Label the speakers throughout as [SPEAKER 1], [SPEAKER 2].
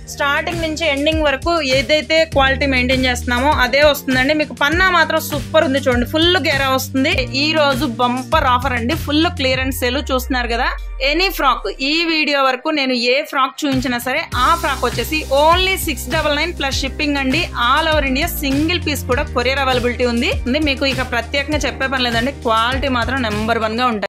[SPEAKER 1] Starting నుంచి ending వరకు ఏదైతే క్వాలిటీ మెయింటైన్ చేస్తున్నామో అదే వస్తుందండి మీకు పన్నా మాత్రం సూపర్ ఉంది చూడండి ఫుల్ గేరా వస్తుంది ఈ రోజు బంపర్ ఆఫర్ అండి ఫుల్ క్లియరెన్స్ సేల్ చూస్తున్నారు కదా ఎనీ ఫ్రాక్ ఈ వీడియో వరకు నేను ఏ ఫ్రాక్ చూపించినా సరే ఆ ఫ్రాక్ వచ్చేసి only six double nine plus shipping అండి all over India single piece కూడా కొరియర్ అవైలబిలిటీ ఉంది ఉంది. మీకు ఇక ప్రత్యేకంగా చెప్పే పని లేదండి క్వాలిటీ మాత్రం నెంబర్ వన్ గా ఉంటాయి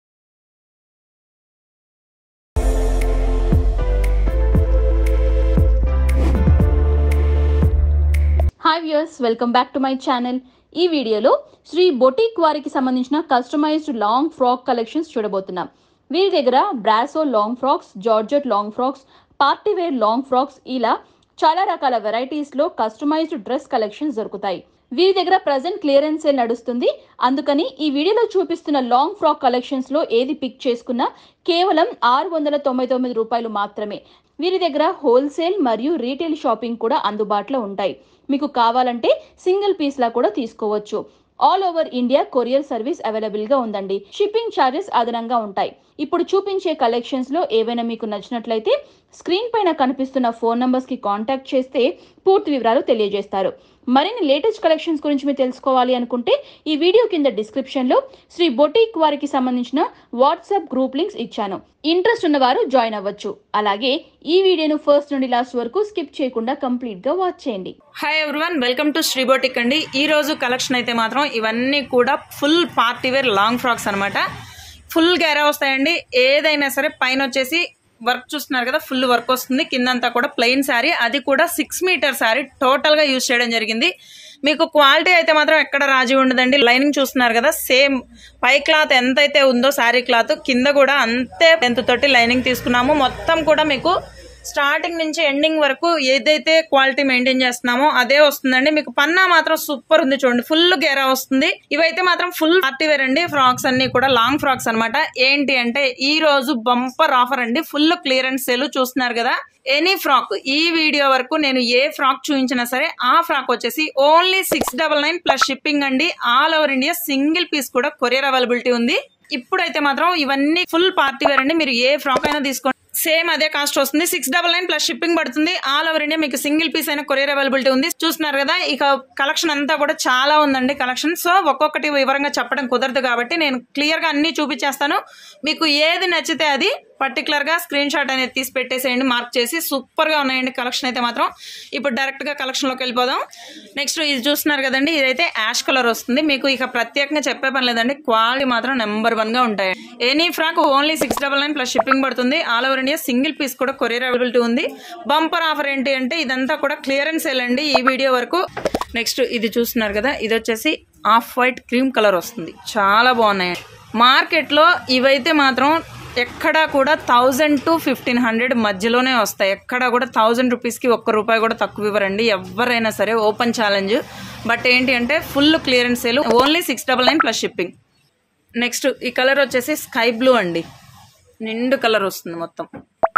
[SPEAKER 2] hi viewers welcome back to my channel ఈ వీడియోలో శ్రీ బొటిక్ వారికి సంబంధించిన కస్టమైజ్డ్ లాంగ్ ఫ్రాక్ కలెక్షన్స్ చూడబోతున్నాం వీరి దగ్గర brasso long frocks georgette long frocks party wear long frocks ఇలా చాలా రకాల వెరైటీస్లో కస్టమైజ్డ్ డ్రెస్ కలెక్షన్స్ దొరుకుతాయి వీరి దగ్గర ప్రజెంట్ క్లియరెన్స్ సేల్ నడుస్తుంది అందుకని ఈ వీడియోలో చూపిస్తున్న లాంగ్ ఫ్రాక్ కలెక్షన్స్ లో ఏది పిక్ చేసుకున్నా కేవలం ఆరు వందల తొంభై తొమ్మిది రూపాయలు మాత్రమే వీరి దగ్గర హోల్సేల్ మరియు రీటైల్ షాపింగ్ కూడా అందుబాటులో ఉంటాయి మీకు కావాలంటే సింగిల్ పీస్ లా కూడా తీసుకోవచ్చు all over India courier service available గా ఉందండి షిప్పింగ్ ఛార్జెస్ అదనంగా ఉంటాయి ఇప్పుడు చూపించే కలెక్షన్స్ లో ఏవైనా మీకు నచ్చినట్లయితే స్క్రీన్ పైన కనిపిస్తున్న ఫోన్ నంబర్స్ కి కాంటాక్ట్ చేస్తే పూర్తి వివరాలు తెలియజేస్తారు మరిన్ని లేటెస్ట్ కలెక్షన్స్ గురించి మీరు తెలుసుకోవాలి అనుకుంటే ఈ వీడియో కింద డిస్క్రిప్షన్ లో శ్రీ బొటిక్ వారికి సంబంధించిన వాట్సాప్ గ్రూప్ లింక్స్ ఇచ్చాను ఇంట్రెస్ట్ ఉన్నవారు జాయిన్ అవ్వచ్చు అలాగే ఈ వీడియోను ఫస్ట్ నుండి లాస్ట్ వరకు స్కిప్ చేయకుండా కంప్లీట్ గా వాచ్ చేయండి
[SPEAKER 1] hi everyone welcome to Sri boutique అండి ఈ రోజు కలెక్షన్ అయితే మాత్రం ఇవన్నీ కూడా full party wear long frocks అనమాట ఫుల్ గేరా వస్తాయండి ఏదైనా సరే పైన వచ్చేసి వర్క్ చూస్తున్నారు కదా ఫుల్ వర్క్ వస్తుంది కిందంతా కూడా ప్లెయిన్ శారీ అది కూడా సిక్స్ మీటర్ శారీ టోటల్ గా యూజ్ చేయడం జరిగింది మీకు క్వాలిటీ అయితే మాత్రం ఎక్కడ రాజీ ఉండదండి లైనింగ్ చూస్తున్నారు కదా సేమ్ పై క్లాత్ ఎంత అయితే ఉందో శారీ క్లాత్ కింద కూడా అంతే ఎంత తోటి లైనింగ్ తీసుకున్నాము మొత్తం కూడా మీకు స్టార్టింగ్ నుంచి ఎండింగ్ వరకు ఏదైతే క్వాలిటీ మెయింటైన్ చేస్తున్నామో అదే వస్తుందండి మీకు పన్నా మాత్రం సూపర్ ఉంది చూడండి ఫుల్ గేరా వస్తుంది ఇవైతే మాత్రం ఫుల్ పార్టీ వేర్ అండి ఫ్రాక్స్ అన్ని కూడా లాంగ్ ఫ్రాక్స్ అన్నమాట ఏంటి అంటే ఈ రోజు బంపర్ ఆఫర్ అండి ఫుల్ క్లియరెన్స్ సేల్ చూస్తున్నారు కదా ఎనీ ఫ్రాక్ ఈ వీడియో వరకు నేను ఏ ఫ్రాక్ చూపించినా సరే ఆ ఫ్రాక్ వచ్చేసి only six double nine plus shipping అండి all over India single piece కూడా కొరియర్ అవైలబిలిటీ ఉంది ఇప్పుడైతే మాత్రం ఇవన్నీ ఫుల్ పార్టీ వేర్ అండి మీరు ఏ ఫ్రాక్ అయినా తీసుకోండి సేమ్ అదే కాస్ట్ వస్తుంది six double nine plus shipping పడుతుంది ఆల్ ఓవర్ ఇండియా మీకు సింగిల్ పీస్ అయిన కొరియర్ అవైలబిలిటీ ఉంది చూస్తున్నారు కదా ఇక కలెక్షన్ అంతా కూడా చాలా ఉందండి కలెక్షన్ సో ఒక్కొక్కటి వివరంగా చెప్పడం కుదరదు కాబట్టి నేను క్లియర్ గా అన్ని చూపించేస్తాను మీకు ఏది నచ్చితే అది పర్టికులర్ గా స్క్రీన్ షాట్ అనేది తీసి పెట్టేసేయండి మార్క్ చేసి సూపర్ గా ఉన్నాయండి కలెక్షన్ అయితే మాత్రం ఇప్పుడు డైరెక్ట్ గా కలెక్షన్ లోకి వెళ్ళిపోదాం నెక్స్ట్ ఇది చూస్తున్నారు కదండి ఇదైతే యాష్ కలర్ వస్తుంది మీకు ఇక ప్రత్యేకంగా చెప్పే పని లేదండి క్వాలిటీ మాత్రం నెంబర్ వన్ గా ఉంటాయి any frock only six double nine plus shipping పడుతుంది all over India single piece కూడా కొరియర్ అవైలబిలిటీ ఉంది బంపర్ ఆఫర్ ఏంటి అంటే ఇదంతా కూడా క్లియరెన్స్ అండి ఈ వీడియో వరకు నెక్స్ట్ ఇది చూస్తున్నారు కదా ఇది వచ్చేసి ఆఫ్ వైట్ క్రీమ్ కలర్ వస్తుంది చాలా బాగున్నాయి మార్కెట్లో ఇవైతే మాత్రం ఎక్కడా కూడా థౌజండ్ టు ఫిఫ్టీన్ హండ్రెడ్ మధ్యలోనే వస్తాయి ఎక్కడా కూడా థౌజండ్ రూపీస్కి ఒక్క రూపాయి కూడా తక్కువ ఇవ్వరండి ఎవరైనా సరే ఓపెన్ ఛాలెంజ్ బట్ ఏంటి అంటే full clearance sale only six double nine plus shipping next ఈ కలర్ వచ్చేసి స్కై బ్లూ అండి నిండు కలర్ వస్తుంది మొత్తం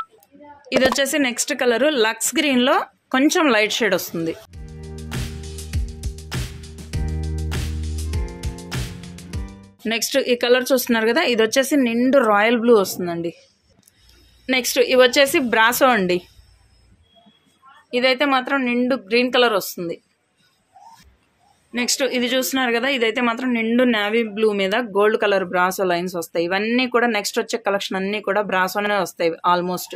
[SPEAKER 1] ఇది వచ్చేసి నెక్స్ట్ కలర్ లక్స్ గ్రీన్లో కొంచెం లైట్ షేడ్ వస్తుంది నెక్స్ట్ ఈ కలర్ చూస్తున్నారు కదా ఇది వచ్చేసి నిండు రాయల్ బ్లూ వస్తుందండి నెక్స్ట్ ఇవి వచ్చేసి బ్రాసో అండి ఇదైతే మాత్రం నిండు గ్రీన్ కలర్ వస్తుంది నెక్స్ట్ ఇది చూస్తున్నారు కదా ఇదైతే మాత్రం నిండు నావీ బ్లూ మీద గోల్డ్ కలర్ బ్రాసో లైన్స్ వస్తాయి ఇవన్నీ కూడా నెక్స్ట్ వచ్చే కలెక్షన్ అన్నీ కూడా బ్రాసోనే వస్తాయి ఆల్మోస్ట్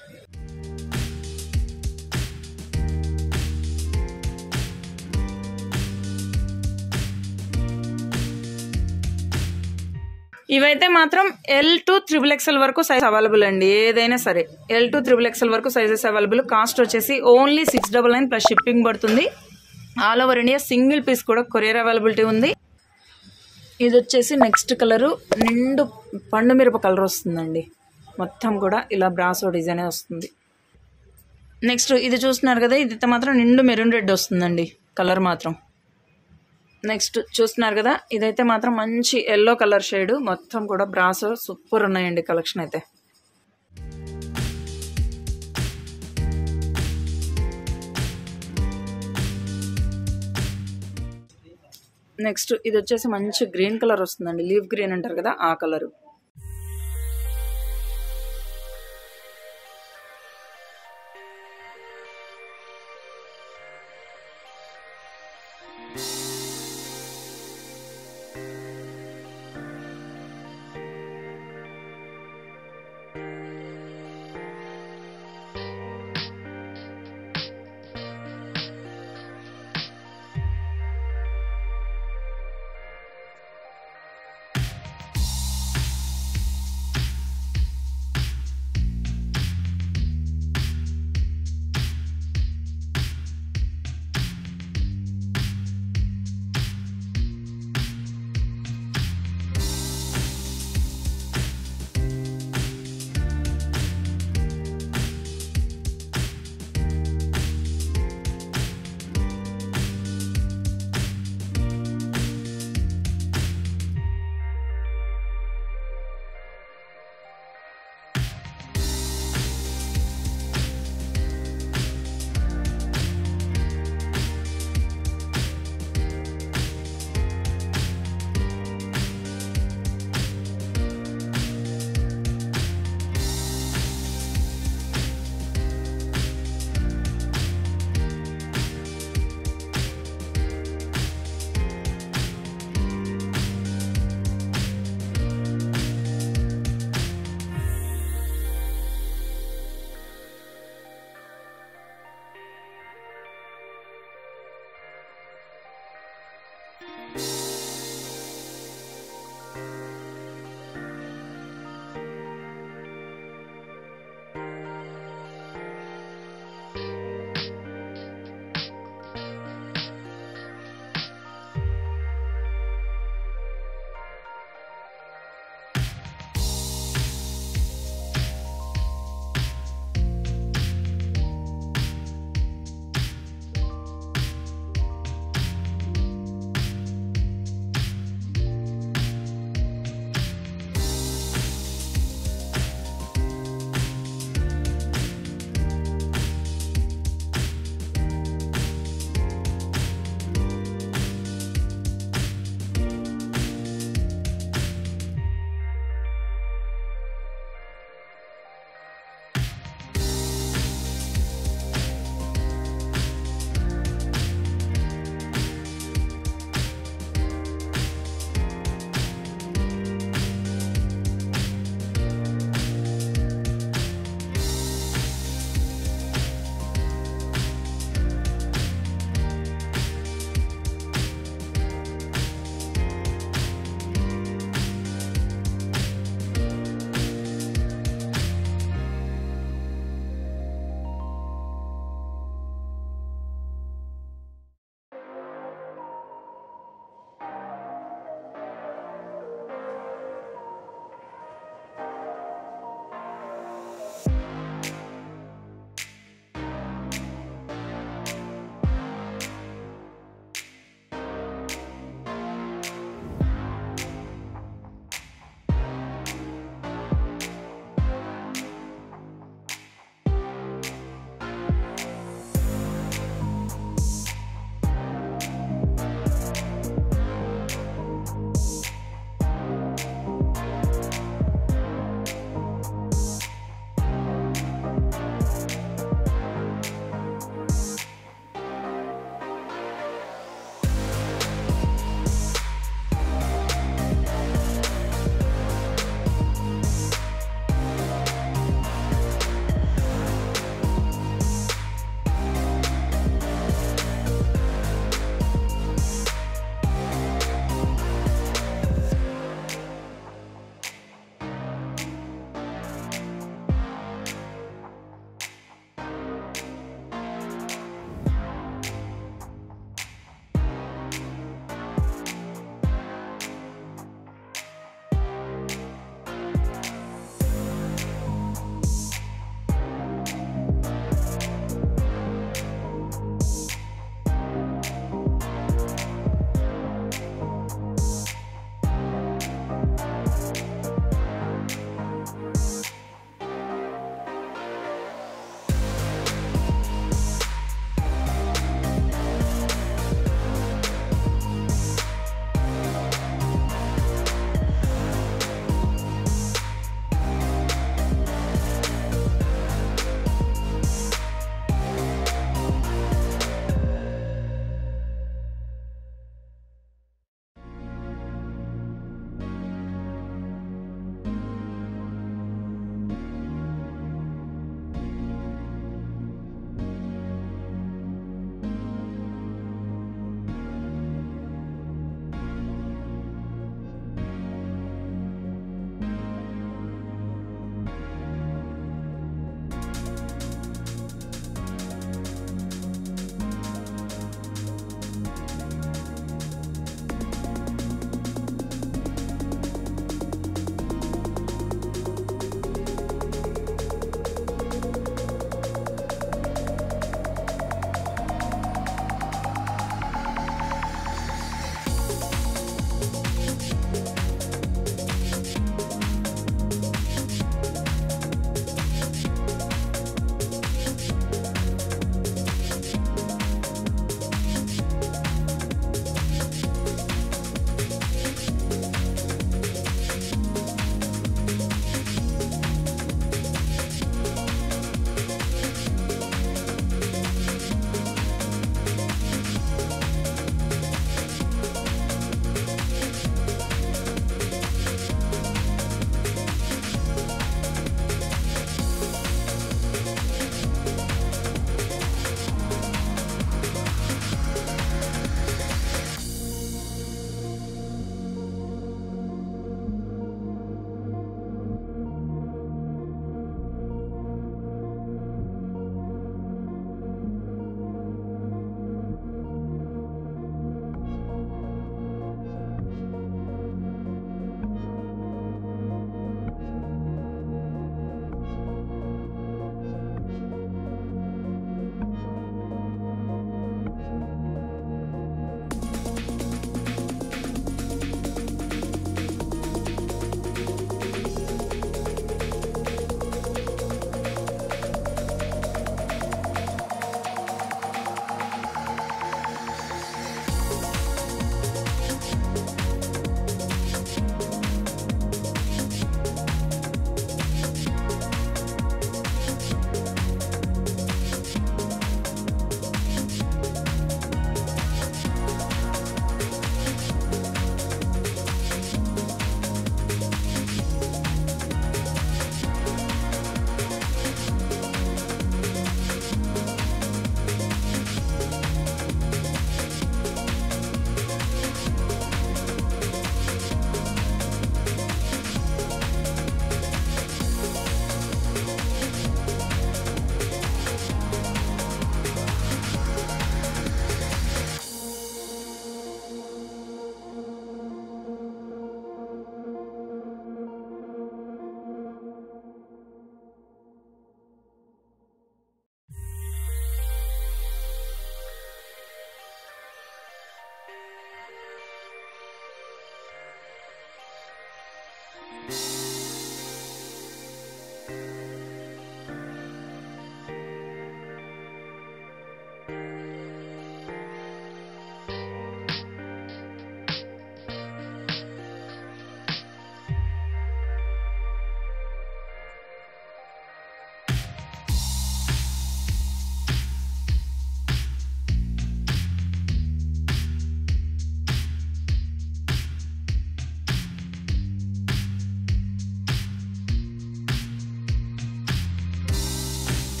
[SPEAKER 1] ఇవైతే మాత్రం ఎల్ టు త్రిబుల్ ఎక్స్ఎల్ వరకు సైజ్ అవైలబుల్ అండి ఏదైనా సరే ఎల్ టు త్రిబుల్ ఎక్స్ఎల్ వరకు సైజెస్ అవైలబుల్ కాస్ట్ వచ్చేసి only six double nine plus shipping పడుతుంది all over India single piece కూడా కొరియర్ అవైలబిలిటీ ఉంది ఇది వచ్చేసి నెక్స్ట్ కలరు నిండు పండు మిరప కలర్ వస్తుందండి మొత్తం కూడా ఇలా బ్రాసో డిజైనే వస్తుంది నెక్స్ట్ ఇది చూస్తున్నారు కదా ఇది మాత్రం నిండు మెరూన్ రెడ్ వస్తుందండి కలర్ మాత్రం నెక్స్ట్ చూస్తున్నారు కదా ఇదైతే మాత్రం మంచి ఎల్లో కలర్ షేడ్ మొత్తం కూడా బ్రాసో సూపర్ ఉన్నాయండి కలెక్షన్ అయితే నెక్స్ట్ ఇది వచ్చేసి మంచి గ్రీన్ కలర్ వస్తుందండి లీవ్ గ్రీన్ అంటారు కదా ఆ కలర్